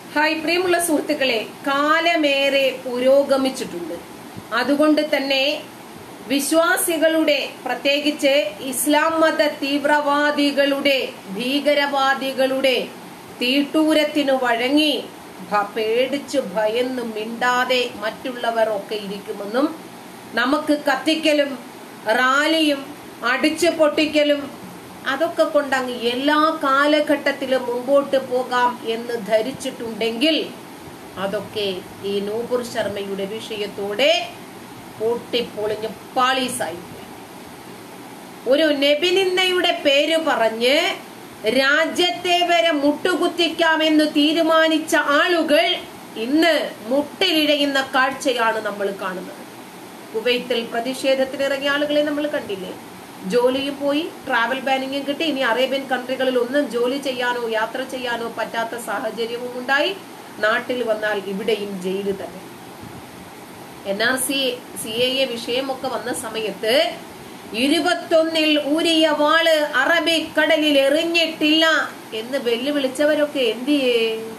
Hi പ്രിയമുള്ള സുഹൃത്തുക്കളെ കാലമേറെ പുരോഗമിച്ചിട്ടുണ്ട് അതുകൊണ്ട് തന്നെ വിശ്വാസികളുടെ പ്രത്യേകിച്ച് ഇസ്ലാം മത തീവ്രവാദികളുടെ ഭീകരവാദികളുടെ തീട്ടൂരത്തിനു വഴങ്ങി ഭ- പേടിച്ചു ഭയന്ന് മിണ്ടാതെ മറ്റുള്ളവർ ഒക്കെ ഇരിക്കുമെന്നും നമുക്ക് കത്തിക്കലും റാലിയും അടിച്ചു പൊട്ടിക്കലും അതൊക്കെ കൊണ്ടങ്ങ് എല്ലാ കാലഘട്ടത്തിലും മുമ്പോട്ട് പോകാം എന്ന് ധരിച്ചിട്ടുണ്ടെങ്കിൽ അതൊക്കെ ഈ നൂപുർ ശർമ്മയുടെ വിഷയത്തോടെ പൊട്ടിപ്പൊളിഞ്ഞ് പാളീസായി പോയി. ഒരു നബിനിന്ദയുടെ പേര് പറഞ്ഞ് രാജ്യത്തെ വരെ മുട്ടുകുത്തിക്കാമെന്ന് തീരുമാനിച്ച ആളുകൾ ഇന്ന് മുട്ടിലിഴയുന്ന കാഴ്ചയാണ് നമ്മൾ കാണുന്നത് കുവൈത്തിൽ പ്രതിഷേധത്തിന് ഇറങ്ങിയ ആളുകളെ നമ്മൾ കണ്ടില്ലേ ജോലിയും പോയി ട്രാവൽ ബാനിങ്ങും കിട്ടി ഇനി അറേബ്യൻ കൺട്രികളിൽ ഒന്നും ജോലി ചെയ്യാനോ യാത്ര ചെയ്യാനോ പറ്റാത്ത സാഹചര്യവും ഉണ്ടായി നാട്ടിൽ വന്നാൽ ഇവിടെയും ജയില് തന്നെ N R C C A A വിഷയമൊക്കെ വന്ന സമയത്ത് ഇരുപത്തൊന്നിൽ ഊരിയ വാള് അറബിക്കടലിൽ എറിഞ്ഞിട്ടില്ല എന്ന് വെല്ലുവിളിച്ചവരൊക്കെ എന്തിയേ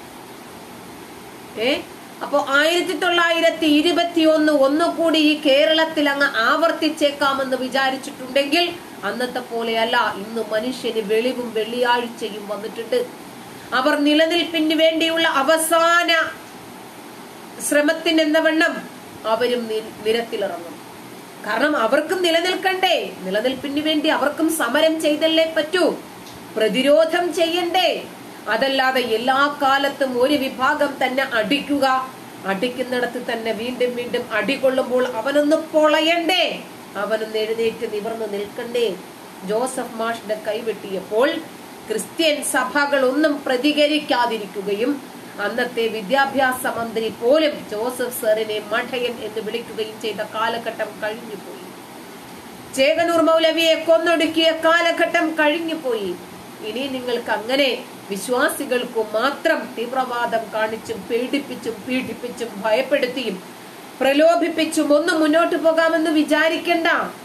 ഏ അപ്പോ ആയിരത്തി തൊള്ളായിരത്തി ഇരുപത്തി ഒന്ന് ഒന്നുകൂടി ഈ കേരളത്തിൽ അങ്ങ് ആവർത്തിച്ചേക്കാമെന്ന് വിചാരിച്ചിട്ടുണ്ടെങ്കിൽ അന്നത്തെ പോലെയല്ല ഇന്ന് മനുഷ്യന് വെളിവും വെള്ളിയാഴ്ചയും വന്നിട്ടുണ്ട് അവർ നിലനിൽപ്പിന് വേണ്ടിയുള്ള അവസാന ശ്രമത്തിന് എന്ന വണ്ണം അവരും നി- നിരത്തിലിറങ്ങും കാരണം അവർക്കും നിലനിൽക്കണ്ടേ നിലനിൽപ്പിന് വേണ്ടി അവർക്കും സമരം ചെയ്തല്ലേ പറ്റൂ പ്രതിരോധം ചെയ്യണ്ടേ അതല്ലാതെ എല്ലാ കാലത്തും ഒരു വിഭാഗം തന്നെ അടിക്കുക അടിക്കുന്നിടത്ത് തന്നെ വീണ്ടും വീണ്ടും അടികൊള്ളുമ്പോൾ അവനൊന്ന് പൊളയണ്ടേ അവനൊന്ന് എഴുന്നേറ്റ് നിവർന്ന് നിൽക്കണ്ടേ ജോസഫ് മാഷിന്റെ കൈവെട്ടിയപ്പോൾ ക്രിസ്ത്യൻ സഭകൾ ഒന്നും പ്രതികരിക്കാതിരിക്കുകയും അന്നത്തെ വിദ്യാഭ്യാസ മന്ത്രി പോലും ജോസഫ് സാറിനെ മഠയൻ എന്ന് വിളിക്കുകയും ചെയ്ത കാലഘട്ടം കഴിഞ്ഞുപോയി ചേകനൂർ മൗലവിയെ കൊന്നൊടുക്കിയ കാലഘട്ടം കഴിഞ്ഞുപോയി ഇനി നിങ്ങൾക്ക് അങ്ങനെ വിശ്വാസികൾക്കു മാത്രം തീവ്രവാദം കാണിച്ചും പേടിപ്പിച്ചും പീഡിപ്പിച്ചും ഭയപ്പെടുത്തിയും പ്രലോഭിപ്പിച്ചും ഒന്നും മുന്നോട്ട് പോകാമെന്ന് വിചാരിക്കണ്ട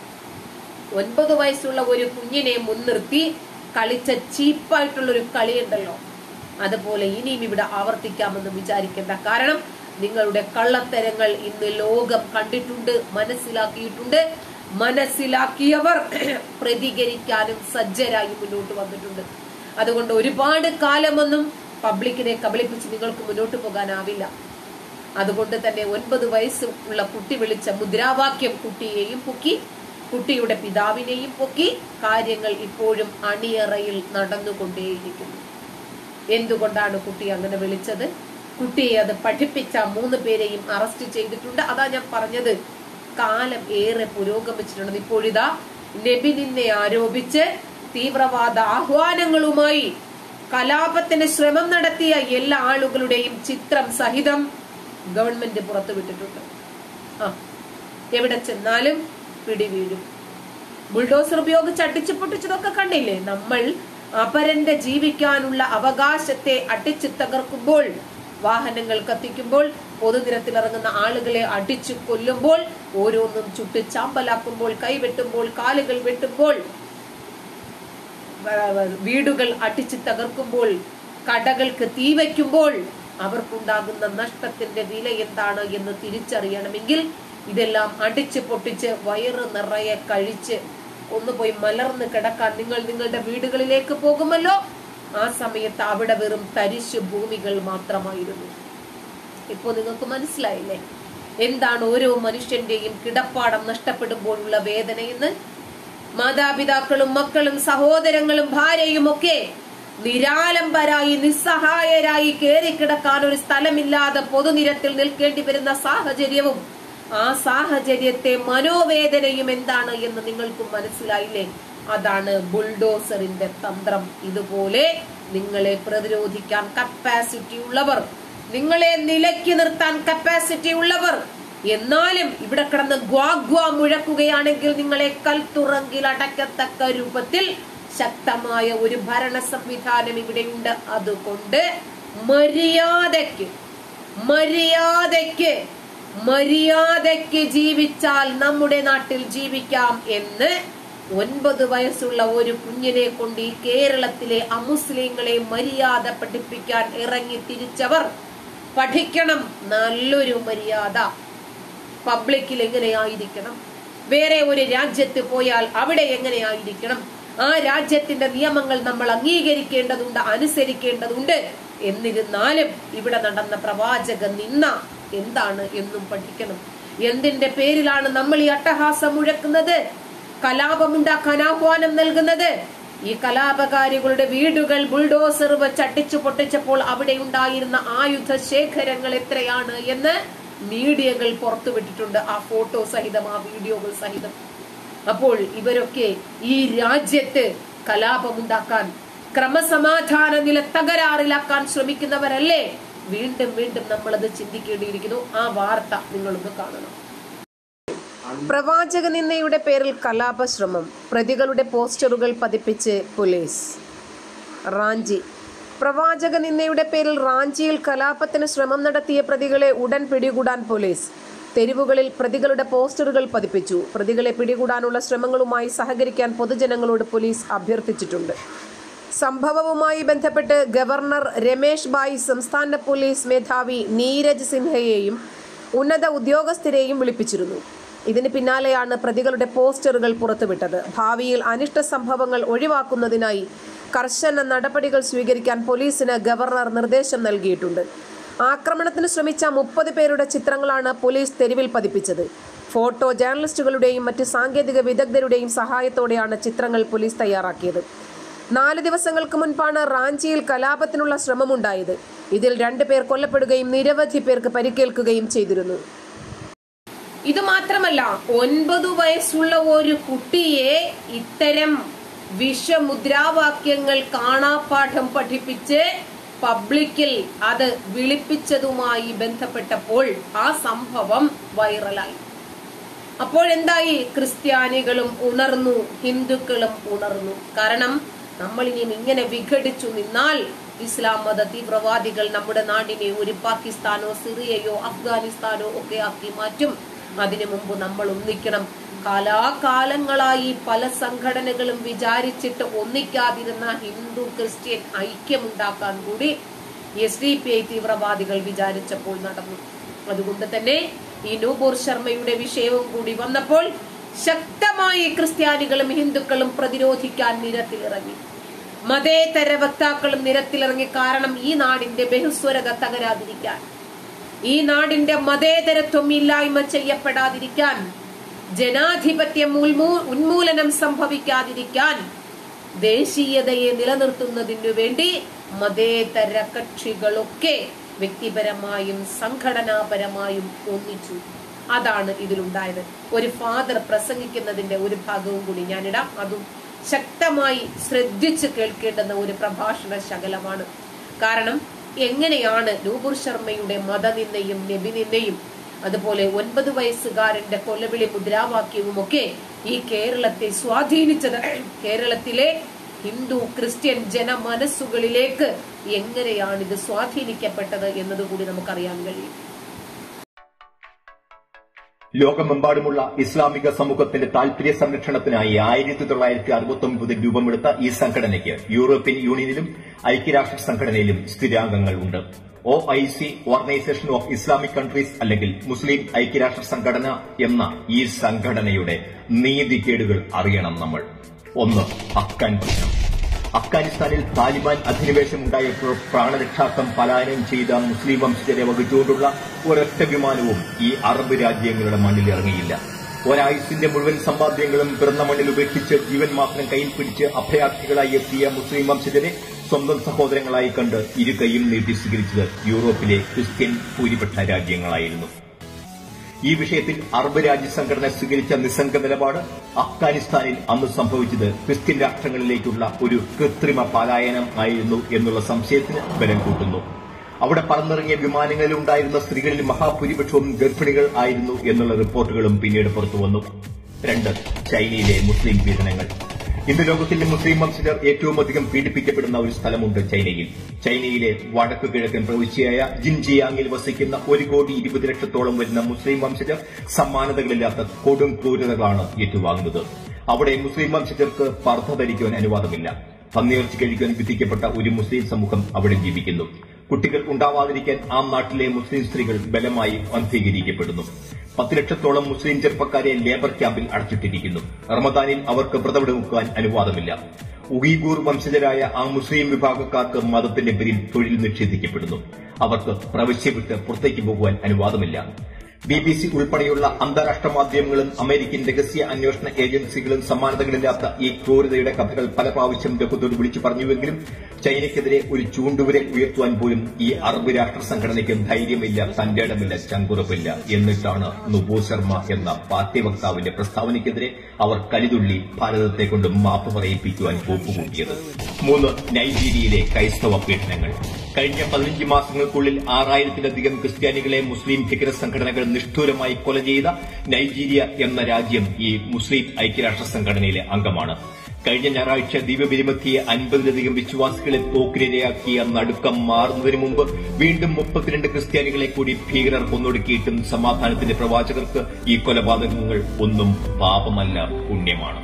ഒൻപത് വയസ്സുള്ള ഒരു കുഞ്ഞിനെ മുൻനിർത്തി കളിച്ച ചീപ്പായിട്ടുള്ള ഒരു കളിയുണ്ടല്ലോ അതുപോലെ ഇനിയും ഇവിടെ ആവർത്തിക്കാമെന്ന് വിചാരിക്കേണ്ട കാരണം നിങ്ങളുടെ കള്ളത്തരങ്ങൾ ഇന്ന് ലോകം കണ്ടിട്ടുണ്ട് മനസ്സിലാക്കിയിട്ടുണ്ട് മനസ്സിലാക്കിയവർ പ്രതികരിക്കാനും സജ്ജരായി മുന്നോട്ട് വന്നിട്ടുണ്ട് അതുകൊണ്ട് ഒരുപാട് കാലമൊന്നും പബ്ലിക്കിനെ കബളിപ്പിച്ച് നിങ്ങൾക്ക് മുന്നോട്ട് പോകാനാവില്ല അതുകൊണ്ട് തന്നെ ഒൻപത് വയസ്സ് ഉള്ള കുട്ടി വിളിച്ച മുദ്രാവാക്യം കുട്ടിയെയും പൊക്കി കുട്ടിയുടെ പിതാവിനെയും പൊക്കി കാര്യങ്ങൾ ഇപ്പോഴും അണിയറയിൽ നടന്നുകൊണ്ടേയിരിക്കുന്നു എന്തുകൊണ്ടാണ് കുട്ടി അങ്ങനെ വിളിച്ചത് കുട്ടിയെ അത് പഠിപ്പിച്ച മൂന്ന് പേരെയും അറസ്റ്റ് ചെയ്തിട്ടുണ്ട് അതാ ഞാൻ പറഞ്ഞത് കാലം ഏറെ പുരോഗമിച്ചിട്ടുണ്ട് ഇപ്പോഴിതാ നബിനിന്നെ ആരോപിച്ച് തീവ്രവാദ ആഹ്വാനങ്ങളുമായി കലാപത്തിന് ശ്രമം നടത്തിയ എല്ലാ ആളുകളുടെയും ചിത്രം സഹിതം ഗവൺമെന്റ് പുറത്തുവിട്ടിട്ടുണ്ട് ആ എവിടെ ചെന്നാലും പിടിവീഴും ബുൾഡോസർ ഉപയോഗിച്ച് അടിച്ചു പൊട്ടിച്ചതൊക്കെ കണ്ടില്ലേ നമ്മൾ അപരന്റെ ജീവിക്കാനുള്ള അവകാശത്തെ അടിച്ചു തകർക്കുമ്പോൾ വാഹനങ്ങൾ കത്തിക്കുമ്പോൾ പൊതുനിരത്തിലിറങ്ങുന്ന ആളുകളെ അടിച്ചു കൊല്ലുമ്പോൾ ഓരോന്നും ചുട്ട് ചാമ്പലാക്കുമ്പോൾ കൈവെട്ടുമ്പോൾ കാലുകൾ വെട്ടുമ്പോൾ വ- വ- വീടുകൾ അടിച്ചു തകർക്കുമ്പോൾ കടകൾക്ക് തീ വയ്ക്കുമ്പോൾ അവർക്കുണ്ടാകുന്ന നഷ്ടത്തിന്റെ വില എന്താണ് എന്ന് തിരിച്ചറിയണമെങ്കിൽ ഇതെല്ലാം അടിച്ച് പൊട്ടിച്ച് വയറ് നിറയെ കഴിച്ച് ഒന്ന് പോയി മലർന്ന് കിടക്കാൻ നിങ്ങൾ നിങ്ങളുടെ വീടുകളിലേക്ക് പോകുമല്ലോ ആ സമയത്ത് അവിടെ വെറും തരിശു ഭൂമികൾ മാത്രമായിരുന്നു ഇപ്പോ നിങ്ങൾക്ക് മനസ്സിലായില്ലേ എന്താണ് ഓരോ മനുഷ്യന്റെയും കിടപ്പാടം നഷ്ടപ്പെടുമ്പോഴുള്ള വേദനയെന്ന് മാതാപിതാക്കളും മക്കളും സഹോദരങ്ങളും ഭാര്യയും ഒക്കെ നിരാലംബരായി നിസ്സഹായരായി കേറിക്കിടക്കാൻ ഒരു സ്ഥലമില്ലാതെ പൊതുനിരത്തിൽ നിൽക്കേണ്ടി വരുന്ന സാഹചര്യവും ആ സാഹചര്യത്തെ മനോവേദനയും എന്താണ് എന്ന് നിങ്ങൾക്ക് മനസ്സിലായില്ലേ അതാണ് ബുൾഡോസറിന്റെ തന്ത്രം ഇതുപോലെ നിങ്ങളെ പ്രതിരോധിക്കാൻ കപ്പാസിറ്റി ഉള്ളവർ നിങ്ങളെ നിലയ്ക്ക് നിർത്താൻ കപ്പാസിറ്റി ഉള്ളവർ എന്നാലും ഇവിടെ കിടന്ന് ഗ്വാഗ്വാ മുഴക്കുകയാണെങ്കിൽ നിങ്ങളെ കൽത്തുറങ്കിൽ അടക്കത്തക്ക രൂപത്തിൽ ശക്തമായ ഒരു ഭരണ സംവിധാനം ഇവിടെയുണ്ട് അതുകൊണ്ട് മര്യാദയ്ക്ക് മര്യാദയ്ക്ക് മര്യാദയ്ക്ക് ജീവിച്ചാൽ നമ്മുടെ നാട്ടിൽ ജീവിക്കാം എന്ന് ഒൻപത് വയസ്സുള്ള ഒരു കുഞ്ഞിനെ കൊണ്ട് ഈ കേരളത്തിലെ അമുസ്ലിങ്ങളെ മര്യാദ പഠിപ്പിക്കാൻ ഇറങ്ങി തിരിച്ചവർ പഠിക്കണം നല്ലൊരു മര്യാദ പബ്ലിക്കിൽ എങ്ങനെയായിരിക്കണം വേറെ ഒരു രാജ്യത്ത് പോയാൽ അവിടെ എങ്ങനെയായിരിക്കണം ആ രാജ്യത്തിന്റെ നിയമങ്ങൾ നമ്മൾ അംഗീകരിക്കേണ്ടതുണ്ട് അനുസരിക്കേണ്ടതുണ്ട് എന്നിരുന്നാലും ഇവിടെ നടന്ന പ്രവാചക നിന്ന എന്താണ് എന്നും പഠിക്കണം എന്തിന്റെ പേരിലാണ് നമ്മൾ ഈ അട്ടഹാസം മുഴക്കുന്നത് കലാപമുണ്ടാക്കാൻ ആഹ്വാനം നൽകുന്നത് ഈ കലാപകാരികളുടെ വീടുകൾ ബുൾഡോസർ വെച്ച് അടിച്ചു പൊട്ടിച്ചപ്പോൾ അവിടെ ഉണ്ടായിരുന്ന ആയുധ ശേഖരങ്ങൾ എത്രയാണ് എന്ന് മീഡിയകൾ പുറത്തുവിട്ടിട്ടുണ്ട് ആ ഫോട്ടോ സഹിതം ആ വീഡിയോകൾ സഹിതം അപ്പോൾ ഇവരൊക്കെ ഈ രാജ്യത്ത് കലാപമുണ്ടാക്കാൻ ക്രമസമാധാന നില തകരാറിലാക്കാൻ ശ്രമിക്കുന്നവരല്ലേ വീണ്ടും വീണ്ടും നമ്മളത് ചിന്തിക്കേണ്ടിയിരിക്കുന്നു ആ വാർത്ത നിങ്ങളൊന്ന് കാണണം പ്രവാചക നിന്നയുടെ പേരിൽ കലാപശ്രമം പ്രതികളുടെ പോസ്റ്ററുകൾ പതിപ്പിച്ച് പോലീസ് റാഞ്ചി പ്രവാചക നിന്നയുടെ പേരിൽ റാഞ്ചിയിൽ കലാപത്തിന് ശ്രമം നടത്തിയ പ്രതികളെ ഉടൻ പിടികൂടാൻ പോലീസ് തെരുവുകളിൽ പ്രതികളുടെ പോസ്റ്ററുകൾ പതിപ്പിച്ചു പ്രതികളെ പിടികൂടാനുള്ള ശ്രമങ്ങളുമായി സഹകരിക്കാൻ പൊതുജനങ്ങളോട് പോലീസ് അഭ്യർത്ഥിച്ചിട്ടുണ്ട് സംഭവവുമായി ബന്ധപ്പെട്ട് ഗവർണർ രമേശ് ബായി സംസ്ഥാന പോലീസ് മേധാവി നീരജ് സിൻഹയെയും ഉന്നത ഉദ്യോഗസ്ഥരെയും വിളിപ്പിച്ചിരുന്നു ഇതിന് പിന്നാലെയാണ് പ്രതികളുടെ പോസ്റ്ററുകൾ പുറത്തുവിട്ടത് ഭാവിയിൽ അനിഷ്ട സംഭവങ്ങൾ ഒഴിവാക്കുന്നതിനായി കർശന നടപടികൾ സ്വീകരിക്കാൻ പോലീസിന് ഗവർണർ നിർദ്ദേശം നൽകിയിട്ടുണ്ട് ആക്രമണത്തിന് ശ്രമിച്ച മുപ്പത് പേരുടെ ചിത്രങ്ങളാണ് പോലീസ് തെരുവിൽ പതിപ്പിച്ചത് ഫോട്ടോ ജേർണലിസ്റ്റുകളുടെയും മറ്റ് സാങ്കേതിക വിദഗ്ധരുടെയും സഹായത്തോടെയാണ് ചിത്രങ്ങൾ പോലീസ് തയ്യാറാക്കിയത് നാല് ദിവസങ്ങൾക്ക് മുൻപാണ് റാഞ്ചിയിൽ കലാപത്തിനുള്ള ശ്രമമുണ്ടായത് ഇതിൽ രണ്ടു പേർ കൊല്ലപ്പെടുകയും നിരവധി പേർക്ക് പരിക്കേൽക്കുകയും ചെയ്തിരുന്നു ഇത് മാത്രമല്ല ഒൻപത് വയസ്സുള്ള ഒരു കുട്ടിയെ ഇത്തരം വിഷമുദ്രാവാക്യങ്ങൾ കാണാപ്പാഠം പഠിപ്പിച്ച് പബ്ലിക്കിൽ അത് വിളിപ്പിച്ചതുമായി ബന്ധപ്പെട്ടപ്പോൾ ആ സംഭവം വൈറലായി അപ്പോഴെന്തായി ക്രിസ്ത്യാനികളും ഉണർന്നു ഹിന്ദുക്കളും ഉണർന്നു കാരണം നമ്മൾ ഇനിയും ഇങ്ങനെ വിഘടിച്ചു നിന്നാൽ ഇസ്ലാം മത തീവ്രവാദികൾ നമ്മുടെ നാടിനെ ഒരു പാകിസ്ഥാനോ സിറിയയോ അഫ്ഗാനിസ്ഥാനോ ഒക്കെ ആക്കി മാറ്റും അതിനു മുമ്പ് നമ്മൾ ഒന്നിക്കണം കാലാകാലങ്ങളായി പല സംഘടനകളും വിചാരിച്ചിട്ട് ഒന്നിക്കാതിരുന്ന ഹിന്ദു ക്രിസ്ത്യൻ ഐക്യമുണ്ടാക്കാൻ കൂടി എസ് ഡി പി ഐ തീവ്രവാദികൾ വിചാരിച്ചപ്പോൾ നടന്നു അതുകൊണ്ട് തന്നെ ഈ നൂപൂർ ശർമ്മയുടെ വിഷയവും കൂടി വന്നപ്പോൾ ശക്തമായി ക്രിസ്ത്യാനികളും ഹിന്ദുക്കളും പ്രതിരോധിക്കാൻ നിരത്തിലിറങ്ങി മതേതര വക്താക്കളും നിരത്തിലിറങ്ങി കാരണം ഈ നാടിന്റെ ബഹുസ്വരത തകരാതിരിക്കാൻ ഈ നാടിന്റെ മതേതരത്വം ഇല്ലായ്മ ചെയ്യപ്പെടാതിരിക്കാൻ ജനാധിപത്യം ഉന്മൂ- ഉന്മൂലനം സംഭവിക്കാതിരിക്കാൻ ദേശീയതയെ നിലനിർത്തുന്നതിനു വേണ്ടി മതേതര കക്ഷികളൊക്കെ വ്യക്തിപരമായും സംഘടനാപരമായും ഒന്നിച്ചു അതാണ് ഇതിലുണ്ടായത് ഒരു ഫാദർ പ്രസംഗിക്കുന്നതിന്റെ ഒരു ഭാഗവും കൂടി ഞാനിടാം അതും ശക്തമായി ശ്രദ്ധിച്ച് കേൾക്കേണ്ടുന്ന ഒരു പ്രഭാഷണ ശകലമാണ് കാരണം എങ്ങനെയാണ് നൂപുർ ശർമ്മയുടെ മതനിന്ദയും നബിനിന്ദയും അതുപോലെ ഒൻപത് വയസ്സുകാരന്റെ കൊലവിളി മുദ്രാവാക്യവും ഒക്കെ ഈ കേരളത്തെ സ്വാധീനിച്ചത് കേരളത്തിലെ ഹിന്ദു ക്രിസ്ത്യൻ ജനമനസ്സുകളിലേക്ക് എങ്ങനെയാണ് ഇത് സ്വാധീനിക്കപ്പെട്ടത് എന്നതുകൂടി നമുക്കറിയാൻ കഴിയും ലോകമെമ്പാടുമുള്ള ഇസ്ലാമിക സമൂഹത്തിന്റെ താൽപര്യ സംരക്ഷണത്തിനായി ആയിരത്തി തൊള്ളായിരത്തി അറുപത്തി ഒമ്പതിൽ രൂപമെടുത്ത ഈ സംഘടനയ്ക്ക് യൂറോപ്യൻ യൂണിയനിലും ഐക്യരാഷ്ട്ര സംഘടനയിലും സ്ഥിരാംഗങ്ങൾ ഉണ്ട് O I C organisation of Islamic countries അല്ലെങ്കിൽ മുസ്ലിം ഐക്യരാഷ്ട്ര സംഘടന എന്ന ഈ സംഘടനയുടെ നീതികേടുകൾ അറിയണം നമ്മൾ ഒന്ന് അഫ്ഗാൻ പ്രശ്നം അഫ്ഗാനിസ്ഥാനിൽ താലിബാൻ അധിനിവേശമുണ്ടായപ്പോൾ പ്രാണരക്ഷാർത്ഥം പലായനം ചെയ്ത മുസ്ലിം വംശജരെ വഹിച്ചുകൊണ്ടുള്ള ഒരൊറ്റ വിമാനവും ഈ അറബ് രാജ്യങ്ങളുടെ മണ്ണിൽ ഇറങ്ങിയില്ല ഒരായുസിന്റെ മുഴുവൻ സമ്പാദ്യങ്ങളും പിറന്ന മണ്ണിൽ ഉപേക്ഷിച്ച് ജീവൻ മാത്രം കയ്യിൽ പിടിച്ച് അഭയാർത്ഥികളായി എത്തിയ മുസ്ലിം വംശജരെ സ്വന്തം സഹോദരങ്ങളായി കണ്ട് ഇരു കൈയും നീട്ടി സ്വീകരിച്ചത് യൂറോപ്പിലെ ക്രിസ്ത്യൻ ഭൂരിപക്ഷ രാജ്യങ്ങളായിരുന്നു ഈ വിഷയത്തിൽ അറബ് രാജ്യ സംഘടന സ്വീകരിച്ച നിസ്സംഗ നിലപാട് അഫ്ഗാനിസ്ഥാനിൽ അന്ന് സംഭവിച്ചത് ക്രിസ്ത്യൻ രാഷ്ട്രങ്ങളിലേക്കുള്ള ഒരു കൃത്രിമ പലായനം ആയിരുന്നു എന്നുള്ള സംശയത്തിന് ബലം കൂട്ടുന്നു അവിടെ പറന്നിറങ്ങിയ വിമാനങ്ങളിൽ ഉണ്ടായിരുന്ന സ്ത്രീകളിൽ മഹാഭൂരിപക്ഷവും ഗർഭിണികൾ ആയിരുന്നു എന്നുള്ള റിപ്പോർട്ടുകളും പിന്നീട് പുറത്തുവന്നു രണ്ട് ചൈനയിലെ മുസ്ലിം പീഡനങ്ങൾ ഇന്ന് ലോകത്തിലെ മുസ്ലിം വംശജർ ഏറ്റവും അധികം പീഡിപ്പിക്കപ്പെടുന്ന ഒരു സ്ഥലമുണ്ട് ചൈനയിൽ ചൈനയിലെ വടക്കു കിഴക്കൻ പ്രവിശ്യയായ ജിൻജിയാങ്ങിൽ വസിക്കുന്ന ഒരു കോടി ഇരുപത് ലക്ഷത്തോളം വരുന്ന മുസ്ലിം വംശജർ സമാനതകളില്ലാത്ത കൊടും ക്രൂരതകളാണ് ഏറ്റുവാങ്ങുന്നത് അവിടെ മുസ്ലിം വംശജർക്ക് പർദ്ധ ധരിക്കുവാൻ അനുവാദമില്ല പന്നിയിറച്ചി കഴിക്കുവാൻ വിധിക്കപ്പെട്ട ഒരു മുസ്ലിം സമൂഹം അവിടെ ജീവിക്കുന്നു കുട്ടികൾ ഉണ്ടാവാതിരിക്കാൻ ആ നാട്ടിലെ മുസ്ലിം സ്ത്രീകൾ ബലമായി അന്ധീകരിക്കപ്പെടുന്നു പത്ത് ലക്ഷത്തോളം മുസ്ലിം ചെറുപ്പക്കാരെ ലേബർ ക്യാമ്പിൽ അടച്ചിട്ടിരിക്കുന്നു റമദാനിൽ അവർക്ക് വ്രതമെടുക്കാൻ അനുവാദമില്ല ഉഗീഗൂർ വംശജരായ ആ മുസ്ലിം വിഭാഗക്കാർക്ക് മതത്തിന്റെ പേരിൽ തൊഴിൽ നിഷേധിക്കപ്പെടുന്നു അവർക്ക് പ്രവശ്യ വിട്ട് പുറത്തേക്ക് പോകുവാൻ അനുവാദമില്ല ബി ബി സി ഉൾപ്പെടെയുള്ള അന്താരാഷ്ട്ര മാധ്യമങ്ങളും അമേരിക്കൻ രഹസ്യ അന്വേഷണ ഏജൻസികളും സമാനതകളില്ലാത്ത ഈ ക്രൂരതയുടെ കഥകൾ പല പ്രാവശ്യം ലോകത്തോട് വിളിച്ചു പറഞ്ഞുവെങ്കിലും ചൈനയ്ക്കെതിരെ ഒരു ചൂണ്ടുവിരൽ ഉയർത്തുവാൻ പോലും ഈ അറബ് രാഷ്ട്ര സംഘടനയ്ക്ക് ധൈര്യമില്ല തന്റെ ഇടമില്ല ചങ്കുറപ്പില്ല എന്നിട്ടാണ് നുപു ശർമ്മ എന്ന പാർട്ടി വക്താവിന്റെ പ്രസ്താവനയ്ക്കെതിരെ അവർ കലിതുള്ളി ഭാരതത്തെ കൊണ്ട് മാപ്പ് പറയിപ്പിക്കുവാൻ ഒപ്പുകൂട്ടിയത് മൂന്ന് നൈജീരിയയിലെ ക്രൈസ്തവ പീഡനങ്ങൾ കഴിഞ്ഞ പതിനഞ്ച് മാസങ്ങൾക്കുള്ളിൽ ആറായിരത്തിലധികം ക്രിസ്ത്യാനികളെ മുസ്ലിം ഭീകര സംഘടനകൾ നിഷ്ഠൂരമായി കൊല ചെയ്ത നൈജീരിയ എന്ന രാജ്യം ഈ മുസ്ലിം ഐക്യരാഷ്ട്ര സംഘടനയിലെ അംഗമാണ് കഴിഞ്ഞ ഞായറാഴ്ച ദ്വീപവിരിമത്തിയ അൻപതിലധികം വിശ്വാസികളെ തോക്കിനിരയാക്കിയ നടുക്കം മാറുന്നതിന് മുമ്പ് വീണ്ടും മുപ്പത്തിരണ്ട് ക്രിസ്ത്യാനികളെ കൂടി ഭീകരർ കൊന്നൊടുക്കിയിട്ടും സമാധാനത്തിന്റെ പ്രവാചകർക്ക് ഈ കൊലപാതകങ്ങൾ ഒന്നും പാപമല്ല പുണ്യമാണ്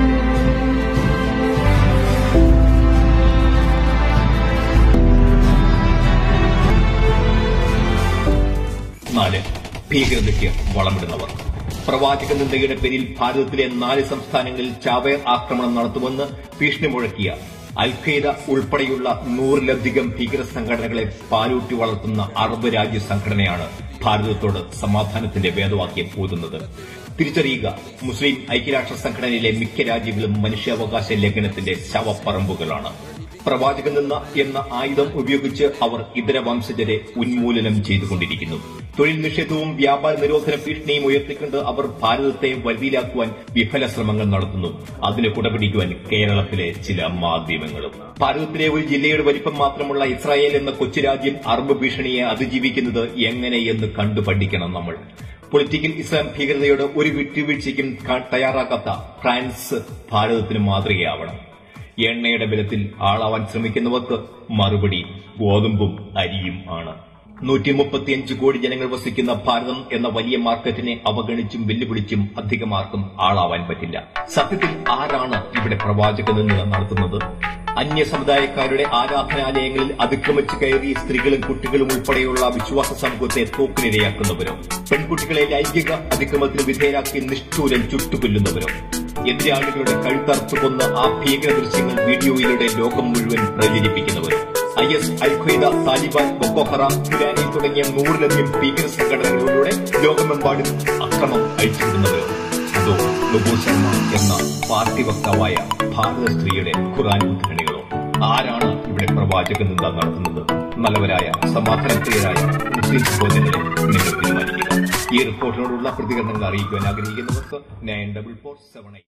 നാല് ഭീകരതയ്ക്ക് വളമിടുന്നവർ പ്രവാചക നിന്ദയുടെ പേരിൽ ഭാരതത്തിലെ നാല് സംസ്ഥാനങ്ങളിൽ ചാവേർ ആക്രമണം നടത്തുമെന്ന് ഭീഷണി മുഴക്കിയ അൽഖയ്ദ ഉൾപ്പെടെയുള്ള നൂറിലധികം ഭീകര സംഘടനകളെ പാലൂട്ടി വളർത്തുന്ന അറബ് രാജ്യ സംഘടനയാണ് ഭാരതത്തോട് സമാധാനത്തിന്റെ വേദവാക്യം ഊതുന്നത് തിരിച്ചറിയുക മുസ്ലിം ഐക്യരാഷ്ട്ര സംഘടനയിലെ മിക്ക രാജ്യങ്ങളും മനുഷ്യാവകാശ ലംഘനത്തിന്റെ ശവപ്പറമ്പുകളാണ് പ്രവാചക നിന്ന എന്ന ആയുധം ഉപയോഗിച്ച് അവർ ഇതര വംശജരെ ഉന്മൂലനം ചെയ്തുകൊണ്ടിരിക്കുന്നു തൊഴിൽ നിഷേധവും വ്യാപാര നിരോധന ഭീഷണിയും ഉയർത്തിക്കൊണ്ട് അവർ ഭാരതത്തെ വരിയിലാക്കുവാൻ വിഫല ശ്രമങ്ങൾ നടത്തുന്നു അതിന് കുടപിടിക്കുവാൻ കേരളത്തിലെ ചില മാധ്യമങ്ങളും ഭാരതത്തിലെ ഒരു ജില്ലയുടെ വലിപ്പം മാത്രമുള്ള ഇസ്രായേൽ എന്ന കൊച്ചു രാജ്യം അറബ് ഭീഷണിയെ അതിജീവിക്കുന്നത് എങ്ങനെയെന്ന് കണ്ടു പഠിക്കണം നമ്മൾ പൊളിറ്റിക്കൽ ഇസ്ലാം ഭീകരതയോട് ഒരു വിട്ടുവീഴ്ചയ്ക്കും തയ്യാറാക്കാത്ത ഫ്രാൻസ് ഭാരതത്തിന് മാതൃകയാവണം എണ്ണയുടെ ബലത്തിൽ ആളാവാൻ ശ്രമിക്കുന്നവർക്ക് മറുപടി ഗോതമ്പും അരിയും ആണ് നൂറ്റി മുപ്പത്തിയഞ്ച് കോടി ജനങ്ങൾ വസിക്കുന്ന ഭാരതം എന്ന വലിയ മാർക്കറ്റിനെ അവഗണിച്ചും വെല്ലുവിളിച്ചും അധികമാർക്കും ആളാവാൻ പറ്റില്ല സത്യത്തിൽ ആരാണ് ഇവിടെ പ്രവാചക നിന്ന് നടത്തുന്നത് അന്യ സമുദായക്കാരുടെ ആരാധനാലയങ്ങളിൽ അതിക്രമിച്ചു കയറി സ്ത്രീകളും കുട്ടികളും ഉൾപ്പെടെയുള്ള വിശ്വാസ സമൂഹത്തെ തോക്കിനിരയാക്കുന്നവരോ പെൺകുട്ടികളെ ലൈംഗിക അതിക്രമത്തിന് വിധേയരാക്കി നിഷ്ഠൂരം ചുട്ടുകൊല്ലുന്നവരോ എതിരാളികളുടെ കഴുത്തറുത്തു കൊന്ന ആ ഭീകര ദൃശ്യങ്ങൾ വീഡിയോയിലൂടെ ലോകം മുഴുവൻ പ്രചരിപ്പിക്കുന്നവരോ I S al Qaeda Taliban Boko Haram ഇറാനി തുടങ്ങിയ നൂറിലധികം ഭീകര സംഘടനകളിലൂടെ ലോകമെമ്പാടും അക്രമം അഴിച്ചുവിടുന്നവരോ അതോ നുപൂർ ശർമ്മ എന്ന പാർട്ടി വക്താവായ ഭാരത സ്ത്രീയുടെ ഖുറാൻ ഉദ്ധരണികളോ ആരാണ് ഇവിടെ പ്രവാചക നിന്ദ നടത്തുന്നത് നല്ലവരായ സമാധാനപ്രിയരായ മുസ്ലിം സഹോദരങ്ങളെ നിങ്ങൾ തീരുമാനിക്കുക ഈ റിപ്പോർട്ടിനോടുള്ള പ്രതികരണങ്ങൾ അറിയിക്കുവാൻ ആഗ്രഹിക്കുന്നവർക്ക് നയൻ ഡബിൾ ഫോർ സെവൻ